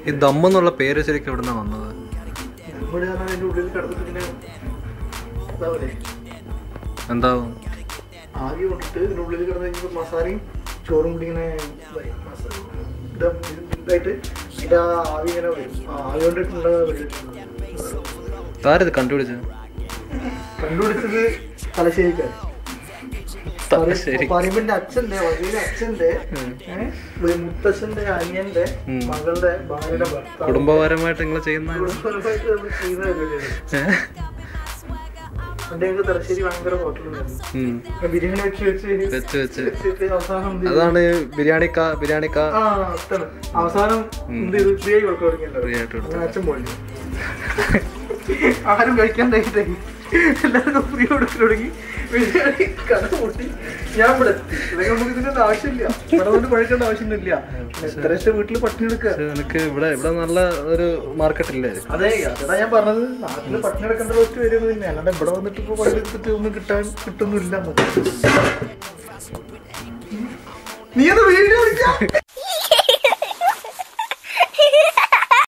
ഈ ദമ്മെന്നുള്ള പേര് ശരിക്കും എവിടുന്നാ വന്നത് ഇവിടെ പറഞ്ഞാൽ അതിന്റെ ഉള്ളിൽ കിടന്നിട്ട് ഇങ്ങനെ ഇതാവൂലേ എന്താവും ആവി കൊണ്ടിട്ട് ഇതിന്റെ ഉള്ളിൽ കിടന്ന് കഴിഞ്ഞപ്പോൾ മസാലയും ചോറും കൂടി ഇങ്ങനെ ഇതായി. മസാല ദം ഇതായിട്ട് ഇതിന്റെ ആ ആവി ഇങ്ങനെ വരും ആ ആവി കൊണ്ടിട്ടുള്ള താരത് കണ്ടുപിടിച്ചത് കണ്ടുപിടിച്ചത് തലശ്ശേരിക്കാർ തലശ്ശേരി പറയുമ്പോ അച്ഛന്റെ വലിയ അച്ഛന്റെ ഏഹ്, ഒരു മുത്തച്ഛന്റെ അനിയന്റെ ഉം. മകളുടെ ഭാര്യയുടെ ഭർത്താവ് കുടുംബപരമായിട്ട് നിങ്ങൾ ചെയ്യുന്ന കുടുംബപരമായിട്ട് നമ്മൾ ചെയ്യുന്ന പരിപാടിയാണ് ഏ? പണ്ട് ഞങ്ങൾക്ക് തലശ്ശേരി ഭയങ്കര ഹോട്ടലുണ്ടായിരുന്നു ഉം. ബിരിയാണി വെച്ച് വെച്ച് വെച്ച് വെച്ച് വെച്ചിട്ട് അവസാനം എന്ത് ചെയ്തു? അതാണ് ബിരിയാണിക്ക ബിരിയാണിക്ക ആ അതാണ് അവസാനം എന്ത് ചെയ്തു ഫ്രീ ആയി കൊടുക്കാൻ തുടങ്ങിയിട്ടുണ്ടോ ഫ്രീ ആയിട്ട് കൊടുത്തു അങ്ങനെ അച്ഛൻ പോയി ആരും കഴിക്കാണ്ടായിട്ടേ എല്ലാവർക്കും ഫ്രീ കൊടുക്കാൻ തുടങ്ങി ബിരിയാണി കട പൊട്ടി ഞാൻ ഇവിടെ എത്തി ഇതൊക്കെ നമുക്ക് ഇതിന്റെ ആവശ്യമില്ല ഇവിടെ കൊണ്ട് കഴിക്കേണ്ട ആവശ്യമൊന്നുമില്ല എത്ര ലക്ഷം വീട്ടിൽ പട്ടിണി എടുക്കുക പക്ഷെ എനിക്ക് ഇവിടെ ഇവിടെ നല്ല ഒരു മാർക്കറ്റ് ഇല്ലേ അതെ അതാ ഞാൻ പറഞ്ഞത് നാട്ടില് പട്ടിണി എടുക്കേണ്ട റോസ്റ്റ് വരുന്നത് തന്നെ അല്ലാണ്ട് ഇവിടെ വന്നിട്ട് ഇപ്പൊ പണിയെടുത്തിട്ട് ഒന്നും കിട്ടാൻ കിട്ടുന്നില്ല നമുക്ക്. നീ അത് വീഡിയോ